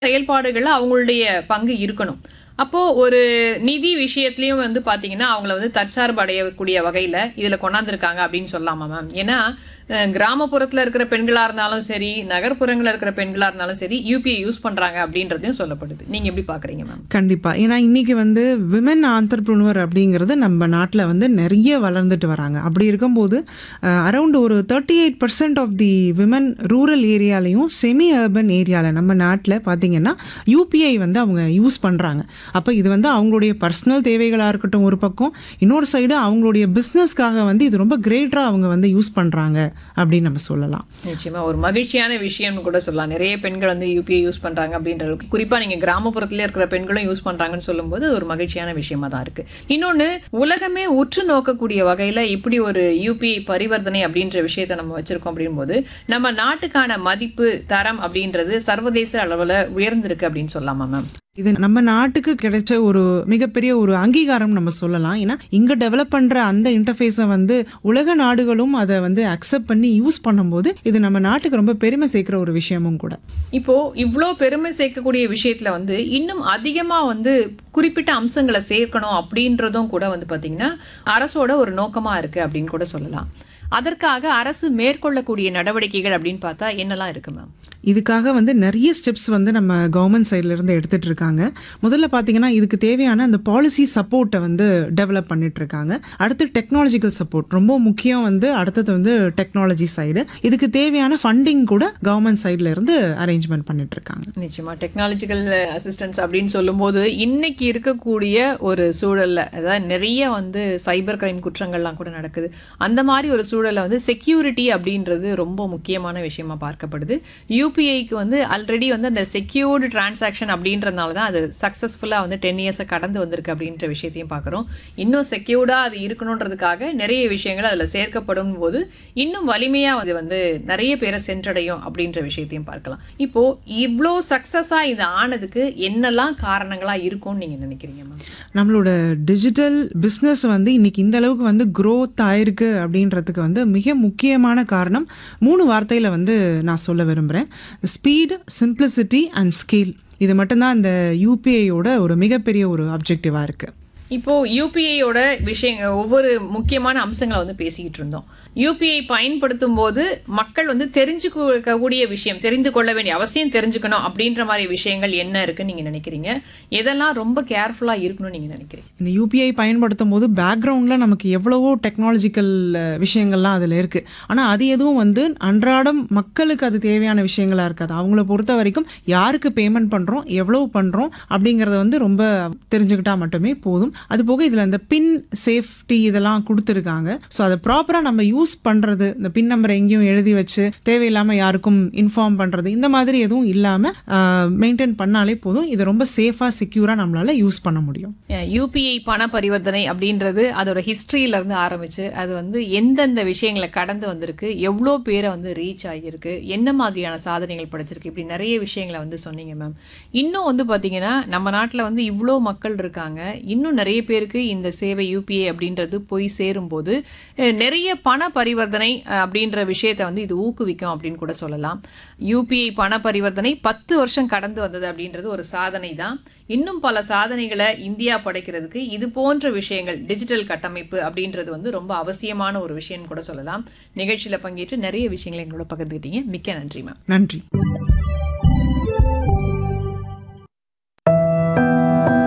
செயல்பாடுகள்ல அவங்களுடைய பங்கு இருக்கணும். அப்போ ஒரு நிதி விஷயத்திலயும் வந்து பார்த்தீங்கன்னா, அவங்கள வந்து தற்சார்பு அடையக்கூடிய வகையில இதுல கொண்டாந்துருக்காங்க அப்படின்னு சொல்லலாமா மேம்? ஏன்னா, அ கிராமப்புறத்துல இருக்கிற பெண்களா இருந்தாலும் சரி, நகர்ப்புறங்கள்ல இருக்கிற பெண்களா இருந்தாலும் சரி, யுபிஐ யூஸ் பண்றாங்க அப்படின்றதையும் சொல்லப்படுது. நீங்க எப்படி பார்க்குறீங்க மேம்? கண்டிப்பா. ஏன்னா இன்னைக்கு வந்து விமன் ஆண்டர்பிரினியூர் அப்படிங்கிறது நம்ம நாட்டில வந்து நெறைய வளர்ந்துட்டு வராங்க. அப்படி இருக்கும்போது அ அரவுண்ட் ஒரு 38% ஆஃப் தி விமன் ரூரல் ஏரியாலயும், செமி அர்பன் ஏரியால நம்ம நாட்டில பார்த்தீங்கன்னா, யுபிஐ வந்து அவங்க யூஸ் பண்றாங்க. அப்ப இது வந்து அவங்களுடைய பர்சனல் தேவைகளா இருக்கட்டும் ஒரு பக்கம், இன்னொரு சைடு அவங்களுடைய பிசினஸ்க்காக வந்து இது ரொம்ப கிரேட்டரா அவங்க வந்து யூஸ் பண்றாங்க அப்படின்னு நம்ம சொல்லலாம். நிச்சயமா ஒரு மகிழ்ச்சியான விஷயம்னு கூட சொல்லலாம். நிறைய பெண்கள் வந்து யுபிஐ யூஸ் பண்றாங்க அப்படின்ற அளவுக்கு. குறிப்பா நீங்க கிராமப்புறத்திலே இருக்கிற பெண்களும் யூஸ் பண்றாங்கன்னு சொல்லும்போது, அது ஒரு மகிழ்ச்சியான விஷயமா தான் இருக்கு. இன்னொன்னு உலகமே உற்று நோக்கக்கூடிய வகையில இப்படி ஒரு யுபிஐ பரிவர்த்தனை அப்படின்ற விஷயத்த நம்ம வச்சிருக்கோம் அப்படிங்கும்போது, நம்ம நாட்டுக்கான மதிப்பு, தரம் அப்படின்றது சர்வதேச அளவுல உயர்ந்திருக்கு அப்படின்னு சொல்லலாமா மேம்? இது நம்ம நாட்டுக்கு கிடைச்ச ஒரு மிகப்பெரிய ஒரு அங்கீகாரம் நம்ம சொல்லலாம். ஏன்னா, இங்க டெவலப் பண்ற அந்த இன்டர்ஃபேஸ வந்து உலக நாடுகளும் அத வந்து அக்செப்ட் பண்ணி யூஸ் பண்ணும்போது, இது நம்ம நாட்டுக்கு ரொம்ப பெருமை சேர்க்கிற ஒரு விஷயமும் கூட. இப்போ இவ்ளோ பெருமை சேர்க்கக்கூடிய விஷயத்துல வந்து, இன்னும் அதிகமா வந்து குறிப்பிட்ட அம்சங்கள சேர்க்கணும் அப்படின்றதும் கூட வந்து பார்த்தீங்கன்னா, அரசோட ஒரு நோக்கமா இருக்கு அப்படின்னு கூட சொல்லலாம். அதற்காக அரசு மேற்கொள்ளக்கூடிய நடவடிக்கைகள் அப்படின்னு பார்த்தா என்னலாம் இருக்கு மேம்? இதுக்காக வந்து நெறைய ஸ்டெப்ஸ் வந்து நம்ம கவர்மெண்ட் சைட்ல இருந்து எடுத்துட்டு இருக்காங்க. முதல்ல பார்த்தீங்கன்னா, இதுக்கு தேவையான அந்த பாலிசி சப்போர்ட்ட வந்து டெவலப் பண்ணிட்டு இருக்காங்க. அடுத்து டெக்னாலஜிக்கல் சப்போர்ட் ரொம்ப முக்கியம் வந்து அடுத்தது வந்து டெக்னாலஜி சைடு. இதுக்கு தேவையான ஃபண்டிங் கூட கவர்மெண்ட் சைட்ல இருந்து அரேஞ்ச்மென்ட் பண்ணிட்டு இருக்காங்க. நிச்சயமா டெக்னாலஜிக்கல் அசிஸ்டன்ஸ் அப்படின்னு சொல்லும்போது, இன்னைக்கு இருக்கக்கூடிய ஒரு சூழல்ல, அதாவது நிறைய வந்து சைபர் கிரைம் குற்றங்கள்லாம் கூட நடக்குது. அந்த மாரி ஒரு சூழல்ல வந்து செக்யூரிட்டி அப்படின்றது ரொம்ப முக்கியமான விஷயமா பார்க்கப்படுது. யுபிஐக்கு வந்து ஆல்ரெடி வந்து அந்த செக்யூர்டு டிரான்சாக்ஷன் அப்படின்றதுனால தான் அது சக்ஸஸ்ஃபுல்லா வந்து 10 இயர்ஸ கடந்து வந்திருக்கு அப்படின்ற விஷயத்தையும் பார்க்குறோம். இன்னும் செக்யூர்டா அது இருக்கணுன்றதுக்காக நிறைய விஷயங்கள் அதுல சேர்க்கப்படும் போது, இன்னும் வலிமையா அது வந்து நிறைய பேர சென்றடையும் அப்படின்ற விஷயத்தையும் பார்க்கலாம். இப்போ இவ்ளோ சக்ஸஸா இது ஆனதுக்கு என்னலாம் காரணங்களா இருக்கும்னு நீங்க நினைக்கிறீங்க மேம்? நம்மளோட டிஜிட்டல் பிசினஸ் வந்து இன்னைக்கு இந்த அளவுக்கு வந்து குரோத் ஆயிருக்கு அப்படின்றதுக்கு வந்து மிக முக்கியமான காரணம் 3 வார்த்தையில வந்து நான் சொல்ல விரும்புறேன். Speed, simplicity and scale. இது மட்டும் தான் இந்த யுபிஐயோட ஒரு மிகப்பெரிய ஒரு ஆப்ஜெக்டிவா இருக்கு. இப்போ யுபிஐயோட விஷயங்க ஒவ்வொரு முக்கியமான அம்சங்கள வந்து பேசிக்கிட்டு இருந்தோம். யுபிஐ பயன்படுத்தும்போது மக்கள் வந்து தெரிஞ்சுக்கக்கூடிய விஷயம், தெரிந்து கொள்ள வேண்டிய அவசியம் தெரிஞ்சுக்கணும் அப்படின்ற மாரி விஷயங்கள் என்ன இருக்குன்னு நீங்க நினைக்கிறீங்க? எதெல்லாம் ரொம்ப கேர்ஃபுல்லா இருக்கணும்னு நீங்க நினைக்கிறீங்க? இந்த யுபிஐ பயன்படுத்தும்போது பேக்ரவுண்ட்ல நமக்கு எவ்வளவோ டெக்னாலஜிக்கல் விஷயங்கள்லாம் அதில இருக்கு. ஆனா அது எதுவும் வந்து அன்றாடம் மக்களுக்கு அது தேவையான விஷயங்களா இருக்காது. அவங்கள பொறுத்த வரைக்கும் யாருக்கு பேமெண்ட் பண்றோம், எவ்வளவு பண்றோம் அப்படிங்கிறத வந்து ரொம்ப தெரிஞ்சுக்கிட்டா மட்டுமே போதும். அதுபோக இதில இந்த பின் சேஃப்டி இதெல்லாம் குடுத்துருக்காங்க. ஸோ அத ப்ராப்பரா நம்ம யூஸ் பண்றது, இந்த பின் நம்பர எங்கேயும் எழுதி வச்சு தேவையில்லாம யாருக்கும் இன்ஃபார்ம் பண்றது, இந்த மாதிரி எதுவும் இல்லாம அ மெயின்டெயின் பண்ணாலே போதும். இத ரொம்ப சேஃபா, செக்யூரா நம்மளால யூஸ் பண்ண முடியும். யுபிஐ பண பரிவர்த்தனை அப்படின்றது அதோட ஹிஸ்டரியில இருந்து ஆரம்பிச்சு, அது வந்து எந்தெந்த விஷயங்கள கடந்து வந்திருக்கு, எவ்வளோ பேர வந்து ரீச் ஆகியிருக்கு, என்ன மாதிரியான சாதனைகள் படைச்சிருக்கு, இப்படி நிறைய விஷயங்கள வந்து சொன்னீங்க மேம். இன்னும் வந்து பார்த்தீங்கன்னா, நம்ம நாட்ல வந்து இவ்ளோ மக்கள் இருக்காங்க. இன்னும் நிறைய பேருக்கு இந்த சேவை யுபிஐ அப்படின்றது போய் சேரும்போது, அ நிறைய பண பரிவர்த்தனை அ அப்படின்ற விஷயத்த வந்து இது ஊக்குவிக்கும் அப்படின்னு கூட சொல்லலாம். யுபிஐ பண பரிவர்த்தனை 10 வருஷம் கடந்து வந்தது அப்படின்றது ஒரு சாதனை தான். இன்னும் பல சாதனைகள இந்தியா படைக்கிறதுக்கு இது போன்ற விஷயங்கள், டிஜிட்டல் கட்டமைப்பு அப்படின்றது வந்து ரொம்ப அவசியமான ஒரு விஷயம்னு கூட சொல்லலாம். நிகழ்ச்சியில பங்கேற்று நிறைய விஷயங்கள எங்களோட பகிர்ந்துக்கிட்டீங்க. மிக்க நன்றி மேம். நன்றி.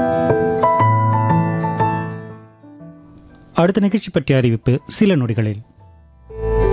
அடுத்த நிகழ்ச்சி பற்றிய அறிவிப்பு சில நொடிகளில்.